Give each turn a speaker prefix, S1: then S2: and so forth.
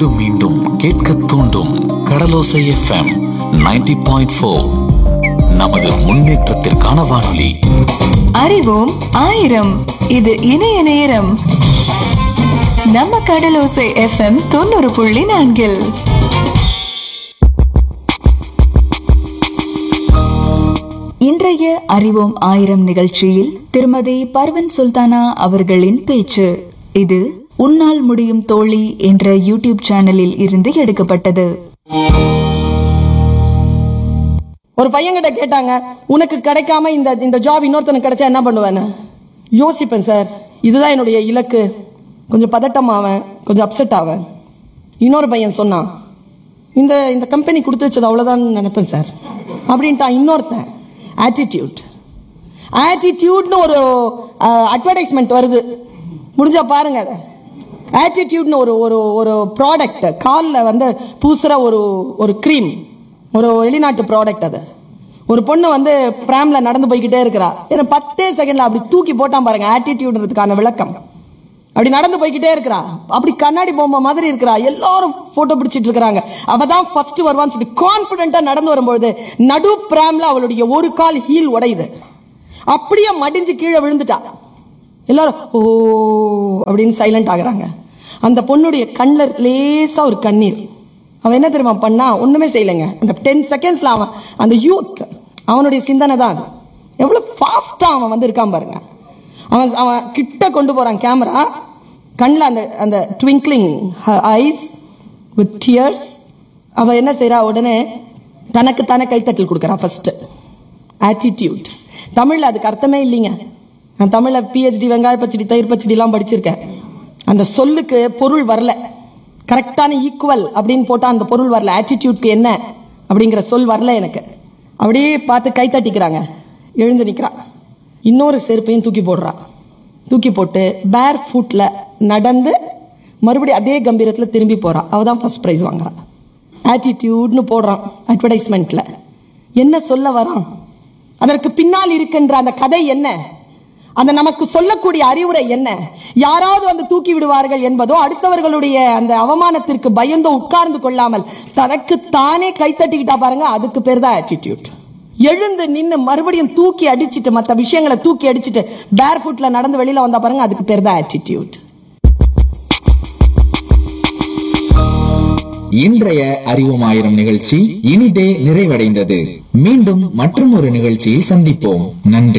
S1: மீண்டும் மீண்டும் கேட்க தூண்டும் கடலோசை எஃப்எம் 90.4 பாயிண்ட் ஃபோர் நமது முன்னேற்றத்திற்கான வானொலி
S2: அறிவோம் ஆயிரம் இது இணைய நேரம் நம்ம கடலோசை எஃப்எம் தொண்ணூறு புள்ளி நான்கில்
S3: இன்றைய அறிவோம் ஆயிரம் நிகழ்ச்சியில் திருமதி பர்வன் சுல்தானா அவர்களின் பேச்சு இது உன்னால் முடியும் தோழி என்ற யூடியூப் சேனலில் இருந்து எடுக்கப்பட்டது
S4: ஒரு பையன்கிட்ட கேட்டாங்க உனக்கு கிடைக்காம இந்த இந்த ஜாப் இன்னொருத்தனுக்கு கிடைச்சா என்ன பண்ணுவேன்னு யோசிப்பேன் சார் இதுதான் என்னுடைய இலக்கு கொஞ்சம் பதட்டம் ஆவேன் கொஞ்சம் அப்செட் ஆவேன் இன்னொரு பையன் சொன்னான் இந்த இந்த கம்பெனி கொடுத்து வச்சது அவ்வளோதான் நினைப்பேன் சார் அப்படின்ட்டான் இன்னொருத்தன் ஆட்டிடியூட் ஆட்டிடியூட்னு ஒரு அட்வர்டைஸ்மெண்ட் வருது முடிஞ்சா பாருங்க அதை ஆட்டிடியூட்னு ஒரு ஒரு ஒரு ப்ராடக்ட் காலில் வந்து பூசுகிற ஒரு ஒரு க்ரீம் ஒரு வெளிநாட்டு ப்ராடக்ட் அது ஒரு பொண்ணு வந்து பிராம்ல நடந்து போய்கிட்டே இருக்கிறா ஏன்னா பத்தே செகண்ட்ல அப்படி தூக்கி போட்டான் பாருங்க ஆட்டிடியூட்ன்றதுக்கான விளக்கம் அப்படி நடந்து போய்கிட்டே இருக்கிறா அப்படி கண்ணாடி பொம்மை மாதிரி இருக்கிறா எல்லாரும் போட்டோ பிடிச்சிட்டு இருக்கிறாங்க அவ தான் ஃபர்ஸ்ட் வருவான்னு சொல்லி கான்பிடண்டா நடந்து வரும்பொழுது நடு பிராம்ல அவளுடைய ஒரு கால் ஹீல் உடையுது அப்படியே மடிஞ்சு கீழே விழுந்துட்டா எல்லாரும் ஓ அப்படின்னு சைலண்ட் ஆகுறாங்க அந்த பொண்ணுடைய கண்ணில் லேசா ஒரு கண்ணீர் அவன் என்ன தெரியுமா பண்ணா ஒண்ணுமே செய்யலைங்க அந்த டென் செகண்ட்ஸ்ல அவன் அந்த யூத் அவனுடைய சிந்தனை தான் அது எவ்வளவு ஃபாஸ்டா அவன் வந்து இருக்கான் பாருங்க அவன் அவன் கிட்ட கொண்டு போறான் கேமரா கண்ணில் அந்த அந்த ட்விங்க்லிங் ஐஸ் வித் டியர்ஸ் அவ என்ன செய்றா உடனே தனக்கு தானே கைத்தட்டல் கொடுக்குறா ஃபர்ஸ்ட் ஆட்டிடியூட் தமிழ்ல அதுக்கு அர்த்தமே இல்லைங்க நான் தமிழ்ல பிஹெச்டி வெங்காய பச்சடி தயிர் பச்சடிலாம் படிச்சிருக்கேன் அந்த சொல்லுக்கு பொருள் வரல கரெக்டான ஈக்குவல் அப்படின்னு போட்டா அந்த பொருள் வரல ஆட்டிடியூட்க்கு என்ன அப்படிங்கிற சொல் வரல எனக்கு அப்படியே பார்த்து கை தட்டிக்கிறாங்க எழுந்து நிக்கிறா இன்னொரு செருப்பையும் தூக்கி போடுறா தூக்கி போட்டு பேர் ஃபுட்ல நடந்து மறுபடியும் அதே கம்பீரத்துல திரும்பி போறா அவ தான் ஃபர்ஸ்ட் ப்ரைஸ் வாங்குறா ஆட்டிடியூட்னு போடுறான் அட்வர்டைஸ்மெண்ட்ல என்ன சொல்ல வரான் அதற்கு பின்னால் இருக்கின்ற அந்த கதை என்ன அந்த நமக்கு சொல்லக்கூடிய அறிவுரை என்ன யாராவது வந்து தூக்கி விடுவார்கள் என்பதோ அடுத்தவர்களுடைய அந்த அவமானத்திற்கு பயந்தோ உட்கார்ந்து கொள்ளாமல் தனக்கு தானே கைத்தட்டிக்கிட்டா பாருங்க அதுக்கு பேர் தான் ஆட்டிடியூட் எழுந்து நின்னு மறுபடியும் தூக்கி அடிச்சிட்டு மற்ற விஷயங்களை தூக்கி அடிச்சிட்டு பேர் ஃபுட்ல நடந்து வெளியில வந்தா பாருங்க அதுக்கு பேர் தான் ஆட்டிடியூட்
S5: இன்றைய அறிவோம் ஆயிரம் நிகழ்ச்சி இனிதே நிறைவடைந்தது மீண்டும் மற்றும் ஒரு நிகழ்ச்சியில் சந்திப்போம் நன்றி